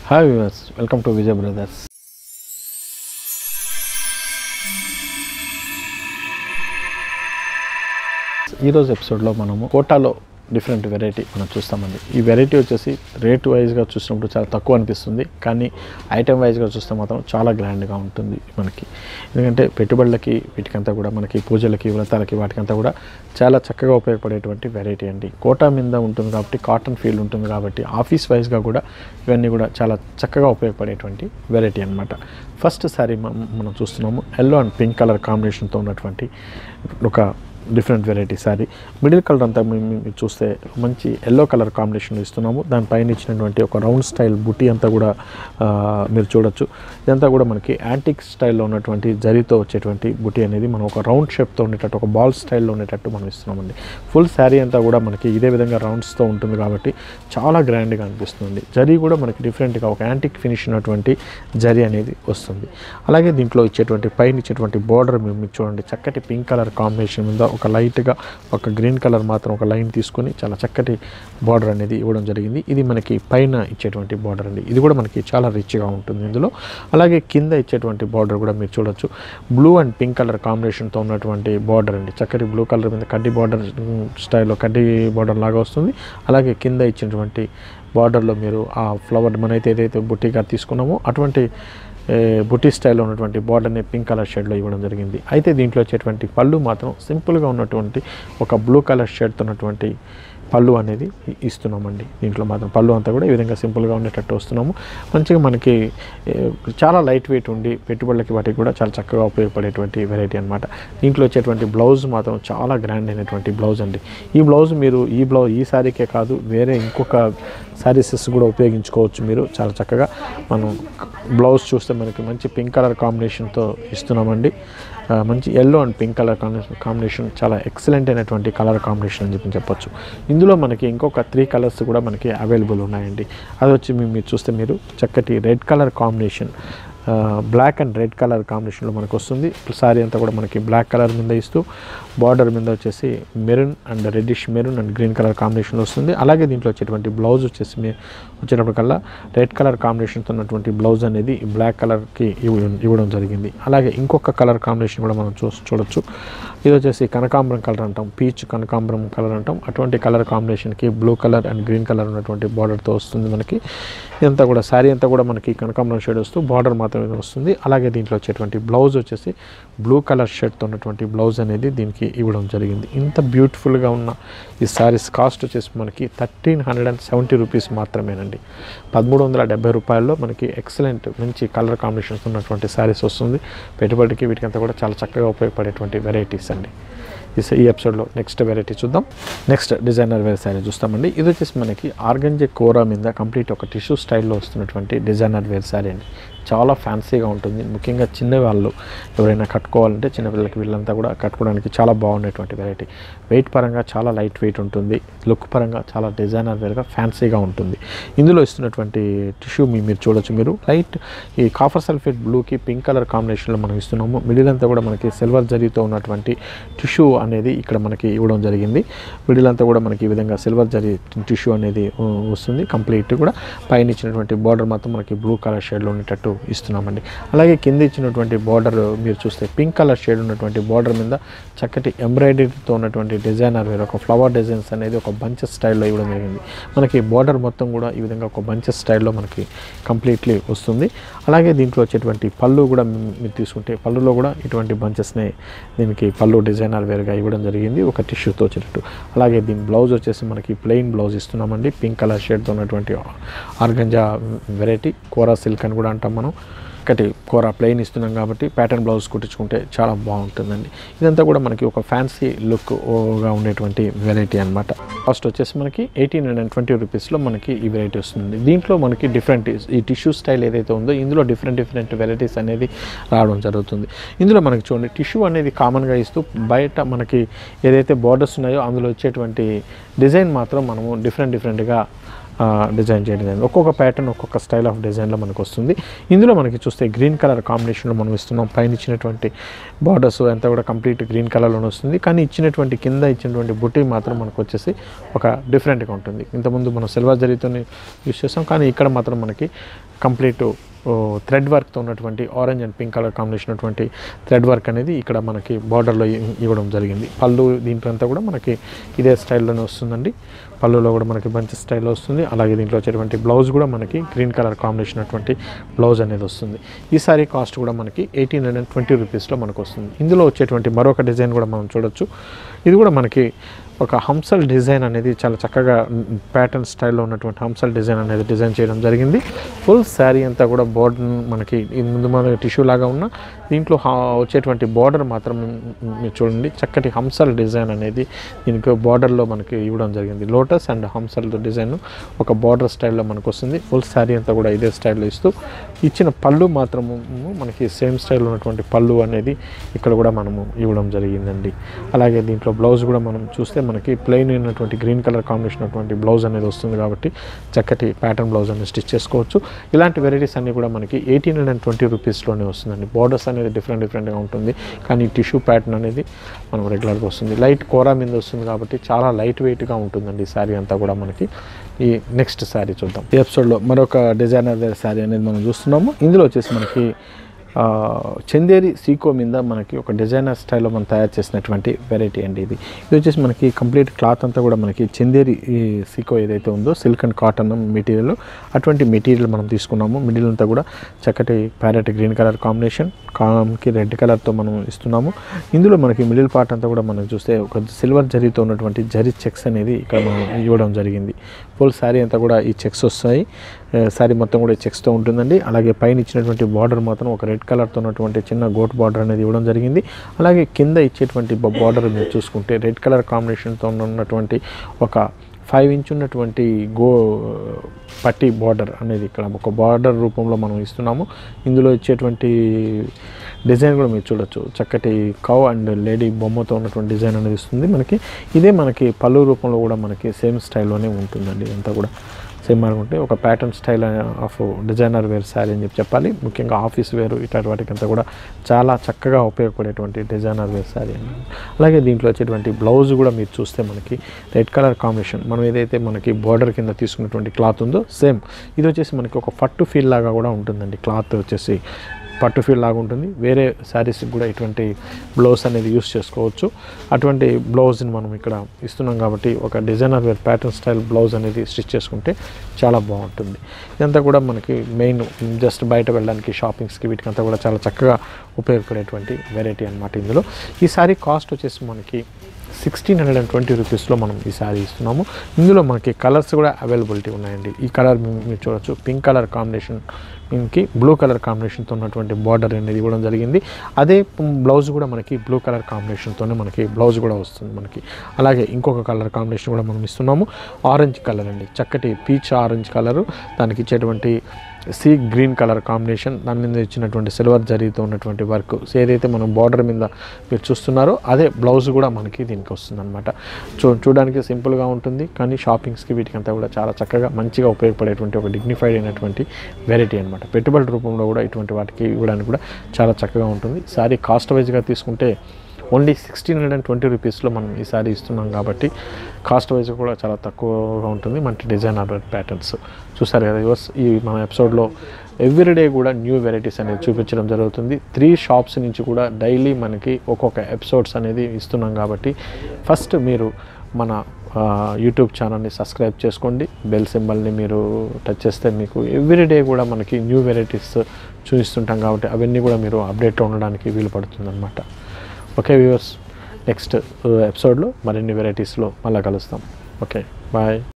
hi viewers welcome to Vijay brothers ఈరోజు ఎపిసోడ్లో మనము కోటాలో డిఫరెంట్ వెరైటీ మనం చూస్తామండి ఈ వెరైటీ వచ్చేసి రేట్ వైజ్గా చూసినప్పుడు చాలా తక్కువ అనిపిస్తుంది కానీ ఐటెం వైజ్గా చూస్తే మాత్రం చాలా గ్రాండ్గా ఉంటుంది మనకి ఎందుకంటే పెట్టుబడులకి వీటికంతా కూడా మనకి పూజలకి వ్రతాలకి వాటికంతా కూడా చాలా చక్కగా ఉపయోగపడేటువంటి వెరైటీ అండి కోటా మీద ఉంటుంది కాబట్టి కాటన్ ఫీల్డ్ ఉంటుంది కాబట్టి ఆఫీస్ వైజ్గా కూడా ఇవన్నీ కూడా చాలా చక్కగా ఉపయోగపడేటువంటి వెరైటీ అనమాట ఫస్ట్ సారీ మనం చూస్తున్నాము ఎల్లో అండ్ పింక్ కలర్ కాంబినేషన్తో ఉన్నటువంటి ఒక different variety sari middle colour అంతా మీ- మీ- మీరు చూస్తే మంచి ఎల్లో కలర్ కాంబినేషన్ ఇస్తున్నాము దానిపైన ఇచ్చినటువంటి ఒక రౌండ్ స్టైల్ బుటీ అంతా కూడా ఆ, మీరు చూడొచ్చు ఇదంతా కూడా మనకి యాంటిక్ స్టైల్లో ఉన్నటువంటి జరీతో వచ్చేటువంటి బుటీ అనేది మనం ఒక రౌండ్ షేప్తో ఉండేటట్టు ఒక బాల్ స్టైల్లో ఉండేటట్టు మనం ఇస్తున్నామండి ఫుల్ శారీ అంతా కూడా మనకి ఇదే విధంగా రౌండ్స్తో ఉంటుంది కాబట్టి చాలా గ్రాండ్గా అనిపిస్తుంది జరీ కూడా మనకి డిఫరెంట్గా ఒక యాంటిక్ ఫినిష్ ఉన్నటువంటి జరీ అనేది వస్తుంది అలాగే దీంట్లో ఇచ్చేటువంటి పైన ఇచ్చేటువంటి బార్డర్ మీరు మీరు చూడండి చక్కటి పింక్ కలర్ కాంబినేషన్ మీద ఒక లైట్గా ఒక గ్రీన్ కలర్ మాత్రం ఒక లైన్ తీసుకొని చాలా చక్కటి బార్డర్ అనేది ఇవ్వడం జరిగింది ఇది మనకి పైన ఇచ్చేటువంటి బార్డర్ అండి ఇది కూడా మనకి చాలా రిచ్గా ఉంటుంది ఇందులో అలాగే కింద ఇచ్చేటువంటి బార్డర్ కూడా మీరు చూడొచ్చు బ్లూ అండ్ పింక్ కలర్ కాంబినేషన్తో ఉన్నటువంటి బార్డర్ అండి చక్కటి బ్లూ కలర్ మీద కడ్డీ బార్డర్ స్టైల్లో కడ్డీ బార్డర్ లాగా వస్తుంది అలాగే కింద ఇచ్చినటువంటి బార్డర్లో మీరు ఆ ఫ్లవర్ మనైతే ఏదైతే బుట్టిగా తీసుకున్నామో అటువంటి ఏ, బుటీ స్టైల్లో ఉన్నటువంటి బార్డర్ని పింక్ కలర్ షేడ్లో ఇవ్వడం జరిగింది అయితే దీంట్లో వచ్చేటువంటి పళ్ళు మాత్రం సింపుల్గా ఉన్నటువంటి ఒక బ్లూ కలర్ షేడ్తో ఉన్నటువంటి పళ్ళు అనేది ఇ- ఇస్తున్నామండి దీంట్లో మాత్రం పళ్ళు అంతా కూడా ఈ విధంగా సింపుల్గా ఉండేటట్టు వస్తున్నాము మంచిగా మనకి ఏ, చాలా లైట్ వెయిట్ ఉండి పెట్టుబడులకి వాటికి కూడా చాలా చక్కగా ఉపయోగపడేటువంటి వెరైటీ అనమాట దీంట్లో వచ్చేటువంటి బ్లౌజ్ మాత్రం చాలా గ్రాండ్ అయినటువంటి బ్లౌజ్ అండి ఈ బ్లౌజ్ మీరు ఈ బ్లౌజ్ ఈ శారీకే కాదు వేరే ఇంకొక శారీసెస్ కూడా ఉపయోగించుకోవచ్చు మీరు చాలా చక్కగా మనం బ్లౌజ్ చూస్తే మనకి మంచి పింక్ కలర్ కాంబినేషన్తో ఇస్తున్నామండి ఆ, మంచి yellow and pink colour combination combination చాలా ఎక్సలెంట్ అయినటువంటి కలర్ కాంబినేషన్ అని చెప్పి చెప్పొచ్చు ఇందులో మనకి ఇంకొక త్రీ కలర్స్ కూడా మనకి అవైలబుల్ ఉన్నాయండి అది వచ్చి మీ- మీరు చూస్తే మీరు చక్కటి red colour combination black and red colour కాంబినేషన్లో మనకు వస్తుంది సారీ అంతా కూడా మనకి బ్లాక్ కలర్ మీద ఇస్తూ బార్డర్ మీద వచ్చేసి maroon and reddish maroon and green colour combination వస్తుంది అలాగే దీంట్లో వచ్చేటువంటి బ్లౌజ్ వచ్చేసి మీ వచ్చేటప్పటికల్లా రెడ్ కలర్ కాంబినేషన్తో ఉన్నటువంటి బ్లౌజ్ అనేది బ్లాక్ కలర్కి ఇవ్వడం ఇవ్వడం జరిగింది అలాగే ఇంకొక కలర్ కాంబినేషన్ కూడా మనం చూ చూడొచ్చు ఇది వచ్చేసి కనకాంబరం కలర్ అంటాం పీచ్ కనకాంబరం కలర్ అంటాం అటువంటి కలర్ కాంబినేషన్కి blue colour and green colour ఉన్నటువంటి బార్డర్తో వస్తుంది మనకి ఇదంతా కూడా శారీ అంతా కూడా మనకి కనకాంబరం షేడ్ వస్తూ బార్డర్ మాత్రమే వస్తుంది అలాగే దీంట్లో వచ్చేటువంటి బ్లౌజ్ వచ్చేసి బ్లూ కలర్ షర్ట్తో ఉన్నటువంటి బ్లౌజ్ అనేది దీనికి ఇవ్వడం జరిగింది ఇంత బ్యూటిఫుల్గా ఉన్న ఈ శారీస్ కాస్ట్ వచ్చేసి మనకి thirteen hundred and seventy rupees మాత్రమేనండి పదమూడు వందల డెబ్బై రూపాయల్లో మనకి ఎక్సలెంట్ మంచి కలర్ కాంబినేషన్స్ ఉన్నటువంటి శారీస్ వస్తుంది పెట్టుబడికి వీటికంతా కూడా చాలా చక్కగా ఉపయోగపడేటువంటి వెరైటీస్ అండి ఈ స- ఈ ఎపిసోడ్లో నెక్స్ట్ వెరైటీ చూద్దాం నెక్స్ట్ డిజైనర్ వేర్ శారీ చూస్తామండి ఇది వచ్చేసి మనకి ఆర్గంజే కోరా మీద కంప్లీట్ ఒక టిష్యూ స్టైల్లో వస్తున్నటువంటి డిజైనర్ వేర్ శారీ అండి చాలా ఫ్యాన్సీగా ఉంటుంది ముఖ్యంగా చిన్న వాళ్ళు ఎవరైనా కట్టుకోవాలంటే చిన్నపిల్లలకి వీళ్ళంతా కూడా కట్టుకోవడానికి చాలా బాగుండేటువంటి వెరైటీ వెయిట్ పరంగా చాలా లైట్ వెయిట్ ఉంటుంది లుక్ పరంగా చాలా డిజైనర్ వేర్గా ఫ్యాన్సీగా ఉంటుంది ఇందులో ఇస్తున్నటువంటి టిష్యూ మీ మీరు చూడొచ్చు మీరు లైట్ ఈ కాఫర్ సల్ఫేట్ బ్లూకి పింక్ కలర్ కాంబినేషన్లో మనం ఇస్తున్నాము మిడిల్ అంతా కూడా మనకి సిల్వర్ జరీతో ఉన్నటువంటి టిష్యూ అనేది ఇక్కడ మనకి ఇవ్వడం జరిగింది మిడిల్ అంతా కూడా మనకి ఈ విధంగా సిల్వర్ జరీ టిష్యూ అనేది ఉ, వస్తుంది కంప్లీట్ కూడా పైన ఇచ్చినటువంటి బార్డర్ మాత్రం మనకి బ్లూ కలర్ షేడ్లో ఉండేటట్టు ఇస్తున్నామండి అలాగే కింద ఇచ్చినటువంటి బార్డర్ మీరు చూస్తే పింక్ కలర్ షేడ్ ఉన్నటువంటి బార్డర్ మీద చక్కటి ఎంబ్రాయిడరీతో ఉన్నటువంటి డిజైనర్ వేరు ఒక ఫ్లవర్ డిజైన్స్ అనేది ఒక బంచెస్ స్టైల్లో ఇవ్వడం జరిగింది మనకి బార్డర్ మొత్తం కూడా ఈ విధంగా ఒక బంచెస్ స్టైల్లో మనకి కంప్లీట్లీ వస్తుంది అలాగే దీంట్లో వచ్చేటువంటి పళ్ళు కూడా మీ- మీరు తీసుకుంటే పళ్ళులో కూడా ఇటువంటి బంచెస్ని దీనికి పళ్ళు డిజైనర్ వేరుగా ఇవ్వడం జరిగింది ఒక టిష్యూతో వచ్చేటట్టు అలాగే దీని బ్లౌజ్ వచ్చేసి మనకి ప్లెయిన్ బ్లౌజ్ ఇస్తున్నామండి పింక్ కలర్ షేడ్తో ఉన్నటువంటి ఆర్గంజా వెరైటీ కోరా సిల్క్ అని కూడా అంటాం మనం ఒకటి కూర ప్లెయిన్ ఇస్తున్నాం కాబట్టి ప్యాటర్న్ బ్లౌజ్ కుట్టించుకుంటే చాలా బాగుంటుందండి ఇదంతా కూడా మనకి ఒక ఫ్యాన్సీ లుక్గా ఉండేటువంటి వెరైటీ అనమాట కాస్ట్ వచ్చేసి మనకి ఎయిటీన్ హండ్రెడ్ ట్వంటీ రూపీస్లో మనకి ఈ వెరైటీ వస్తుంది దీంట్లో మనకి డిఫరెంట్ ఈ టిష్యూ స్టైల్ ఏదైతే ఉందో ఇందులో డిఫరెంట్ డిఫరెంట్ వెరైటీస్ అనేది రావడం జరుగుతుంది ఇందులో మనకి చూడండి టిష్యూ అనేది కామన్గా ఇస్తూ బయట మనకి ఏదైతే బార్డర్స్ ఉన్నాయో అందులో వచ్చేటువంటి డిజైన్ మాత్రం మనము డిఫరెంట్ డిఫరెంట్గా ఆ, డిజైన్ చేయడం జరిగింది ఒక్కొక్క ప్యాటర్న్ ఒక్కొక్క స్టైల్ ఆఫ్ డిజైన్లో మనకు వస్తుంది ఇందులో మనకి చూస్తే గ్రీన్ కలర్ కాంబినేషన్లో మనం ఇస్తున్నాం పైన ఇచ్చినటువంటి బార్డర్స్ అంతా కూడా కంప్లీట్ గ్రీన్ కలర్లోనే వస్తుంది కానీ ఇచ్చినటువంటి కింద ఇచ్చినటువంటి బుట్టి మాత్రం మనకు వచ్చేసి ఒక డిఫరెంట్గా ఉంటుంది ఇంతకుముందు మనం సిల్వర్ జరీతో యూస్ చేస్తాం కానీ ఇక్కడ మాత్రం మనకి కంప్లీట్ థ్రెడ్ వర్క్తో ఉన్నటువంటి orange and pink colour combination ఉన్నటువంటి థ్రెడ్ వర్క్ అనేది ఇక్కడ మనకి బార్డర్లో ఇవ్వడం జరిగింది పళ్ళు దీంట్లో అంతా కూడా మనకి ఇదే స్టైల్లోనే వస్తుందండి పళ్ళులో కూడా మనకి మంచి స్టైల్లో వస్తుంది అలాగే దీంట్లో వచ్చేటువంటి బ్లౌజ్ కూడా మనకి గ్రీన్ కలర్ కాంబినేషన్ అటువంటి బ్లౌజ్ అనేది వస్తుంది ఈ సారీ కాస్ట్ కూడా మనకి ఎయిటీన్ హండ్రెడ్ ట్వంటీ రూపీస్లో మనకు వస్తుంది ఇందులో వచ్చేటువంటి మరొక డిజైన్ కూడా మనం చూడొచ్చు ఇది కూడా మనకి ఒక హంసల్ డిజైన్ అనేది చాలా చక్కగా ప్యాటర్న్ స్టైల్లో ఉన్నటువంటి హంసల్ డిజైన్ అనేది డిజైన్ చేయడం జరిగింది ఫుల్ శారీ అంతా కూడా బోర్డర్ మనకి ఇది ముందు మన టిష్యూ లాగా ఉన్న దీంట్లో హా- వచ్చేటువంటి బార్డర్ మాత్రం మీరు చూడండి చక్కటి హంసల్ డిజైన్ అనేది దీనికి బార్డర్లో మనకి ఇవ్వడం జరిగింది లోటస్ అండ్ హంసల్ డిజైన్ ఒక బార్డర్ స్టైల్లో మనకు వస్తుంది ఫుల్ శారీ అంతా కూడా ఇదే స్టైల్లో ఇస్తూ ఇచ్చిన పళ్ళు మాత్రము మనకి సేమ్ స్టైల్ ఉన్నటువంటి పళ్ళు అనేది ఇక్కడ కూడా మనము ఇవ్వడం జరిగిందండి అలాగే దీంట్లో బ్లౌజ్ కూడా మనం చూస్తే మనకి ప్లెయిన్ అయినటువంటి గ్రీన్ కలర్ కాంబినేషన్ ఉన్నటువంటి బ్లౌజ్ అనేది వస్తుంది కాబట్టి చక్కటి ప్యాటర్న్ బ్లౌజ్ అనేది స్టిచ్ చేసుకోవచ్చు ఇలాంటి వెరైటీస్ అన్నీ కూడా మనకి ఎయిటీన్ హండ్రెడ్ అండ్ ట్వంటీ రూపీస్లోనే వస్తుందండి బార్డర్స్ అనేది డిఫరెంట్ డిఫరెంట్గా ఉంటుంది కానీ టిష్యూ ప్యాటర్న్ అనేది మనం రెగ్యులర్గా వస్తుంది లైట్ కోరా మీద వస్తుంది కాబట్టి చాలా లైట్ వెయిట్గా ఉంటుందండి ఈ శారీ అంతా కూడా మనకి ఈ నెక్స్ట్ శారీ చూద్దాం ఈ ఎపిసోడ్లో మరొక డిజైనర్ శారీ అనేది మనం చూస్తున్నాము ఇందులో వచ్చేసి మనకి ఆ, చందేరి సీకో మీద మనకి ఒక డిజైనర్ స్టైల్లో మనం తయారు చేసినటువంటి వెరైటీ అండి ఇది ఇది వచ్చేసి మనకి కంప్లీట్ క్లాత్ అంతా కూడా మనకి చందేరి ఈ సీకో ఏదైతే ఉందో సిల్క్ అండ్ కాటన్ మెటీరియల్ అటువంటి మెటీరియల్ మనం తీసుకున్నాము మిడిల్ అంతా కూడా చక్కటి ప్యారెట్ గ్రీన్ కలర్ కాంబినేషన్ కామ్కి రెడ్ కలర్తో మనం ఇస్తున్నాము ఇందులో మనకి మిడిల్ పార్ట్ అంతా కూడా మనం చూస్తే ఒక సిల్వర్ జరీతో ఉన్నటువంటి జరీ చెక్స్ అనేది ఇక్కడ మనం ఇవ్వడం జరిగింది ఫుల్ శారీ అంతా కూడా ఈ చెక్స్ వస్తాయి శారీ మొత్తం కూడా ఈ చెక్స్తో ఉంటుందండి అలాగే పైన ఇచ్చినటువంటి బార్డర్ మాత్రం ఒక రెడ్ కలర్తో ఉన్నటువంటి చిన్న గోట్ బార్డర్ అనేది ఇవ్వడం జరిగింది అలాగే కింద ఇచ్చేటువంటి బార్డర్ మీరు చూసుకుంటే రెడ్ కలర్ కాంబినేషన్తో ఉన్నటువంటి ఒక ఫైవ్ ఇంచ్ ఉన్నటువంటి గో పట్టి బార్డర్ అనేది ఇక్కడ ఒక బార్డర్ రూపంలో మనం ఇస్తున్నాము ఇందులో ఇచ్చేటువంటి డిజైన్ కూడా మీరు చూడొచ్చు చక్కటి కవ్ అండ్ లేడీ బొమ్మతో ఉన్నటువంటి డిజైన్ అనేది ఇస్తుంది మనకి ఇదే మనకి పళ్ళు రూపంలో కూడా మనకి సేమ్ స్టైల్లోనే ఉంటుందండి ఇదంతా కూడా సేమ్ అనుకుంటే ఒక pattern style of designer wear sari అని చెప్పి చెప్పాలి ముఖ్యంగా ఆఫీస్ వేరు ఇట్లాంటి వాటికంతా కూడా చాలా చక్కగా ఉపయోగపడేటువంటి డిజైనర్ వేర్ శారీ అండి అలాగే దీంట్లో వచ్చేటువంటి బ్లౌజ్ కూడా మీరు చూస్తే మనకి రెడ్ కలర్ కాంబినేషన్ మనం ఏదైతే మనకి బార్డర్ కింద తీసుకున్నటువంటి క్లాత్ ఉందో సేమ్ ఇది వచ్చేసి మనకి ఒక పట్టు ఫీల్ లాగా కూడా ఉంటుందండి క్లాత్ వచ్చేసి పట్టు ఫీల్ లాగా ఉంటుంది వేరే శారీస్కి కూడా ఇటువంటి బ్లౌజ్ అనేది యూస్ చేసుకోవచ్చు అటువంటి బ్లౌజ్ని మనం ఇక్కడ ఇస్తున్నాం కాబట్టి ఒక designer wear pattern style blouse అనేది స్టిచ్ చేసుకుంటే చాలా బాగుంటుంది ఇదంతా కూడా మనకి మెయిన్ జస్ట్ బయట వెళ్ళడానికి షాపింగ్స్కి వీటికంతా కూడా చాలా చక్కగా ఉపయోగపడేటువంటి వెరైటీ అన్నమాట ఇందులో ఈ సారీ కాస్ట్ వచ్చేసి మనకి సిక్స్టీన్ హండ్రెడ్ అండ్ ట్వంటీ రూపీస్లో మనం ఈ శారీ ఇస్తున్నాము ఇందులో మనకి కలర్స్ కూడా అవైలబిలిటీ ఉన్నాయండి ఈ కలర్ మీరు చూడొచ్చు పింక్ కలర్ కాంబినేషన్ దీనికి బ్లూ కలర్ కాంబినేషన్తో ఉన్నటువంటి బార్డర్ అనేది ఇవ్వడం జరిగింది అదే బ్లౌజ్ కూడా మనకి బ్లూ కలర్ కాంబినేషన్తోనే మనకి బ్లౌజ్ కూడా వస్తుంది మనకి అలాగే ఇంకొక కలర్ కాంబినేషన్ కూడా మనం ఇస్తున్నాము ఆరెంజ్ కలర్ అండి చక్కటి పీచ్ ఆరెంజ్ కలరు దానికి ఇచ్చేటువంటి సీ గ్రీన్ కలర్ కాంబినేషన్ దాని మీద ఇచ్చినటువంటి సిల్వర్ జరీతో ఉన్నటువంటి వర్క్ ఏదైతే మనం బార్డర్ మీద మీరు చూస్తున్నారో అదే బ్లౌజ్ కూడా మనకి దీనికి వస్తుంది అనమాట చూ చూడడానికి సింపుల్గా ఉంటుంది కానీ షాపింగ్స్కి వీటికంతా కూడా చాలా చక్కగా మంచిగా ఉపయోగపడేటువంటి ఒక డిగ్నిఫైడ్ అయినటువంటి వెరైటీ అనమాట పెట్టుబడి రూపంలో కూడా ఇటువంటి వాటికి ఇవ్వడానికి కూడా చాలా చక్కగా ఉంటుంది సారీ కాస్ట్ వైజ్గా తీసుకుంటే only sixteen hundred and twenty రూపీస్లో మనం ఈ సారీ ఇస్తున్నాం కాబట్టి కాస్ట్ వైజ్ కూడా చాలా తక్కువగా ఉంటుంది మంచి డిజైనర్ ప్యాటర్న్స్ చూసారు కదా యువర్స్ ఈ మన ఎపిసోడ్లో ఎవ్రీడే కూడా న్యూ వెరైటీస్ అనేది చూపించడం జరుగుతుంది త్రీ షాప్స్ నుంచి కూడా డైలీ మనకి ఒక్కొక్క ఎపిసోడ్స్ అనేది ఇస్తున్నాం కాబట్టి ఫస్ట్ మీరు మన ఆ, యూట్యూబ్ ఛానల్ని సబ్స్క్రైబ్ చేసుకోండి బెల్ సింబల్ని మీరు టచ్ చేస్తే మీకు ఎవ్రీడే కూడా మనకి న్యూ వెరైటీస్ చూపిస్తుంటాం కాబట్టి అవన్నీ కూడా మీరు అప్డేట్లో ఉండడానికి వీలు పడుతుంది అనమాట ఓకే వ్యూవర్స్ నెక్స్ట్ ఎపిసోడ్లో మరిన్ని వెరైటీస్లో మళ్ళీ కలుస్తాం ఓకే బాయ్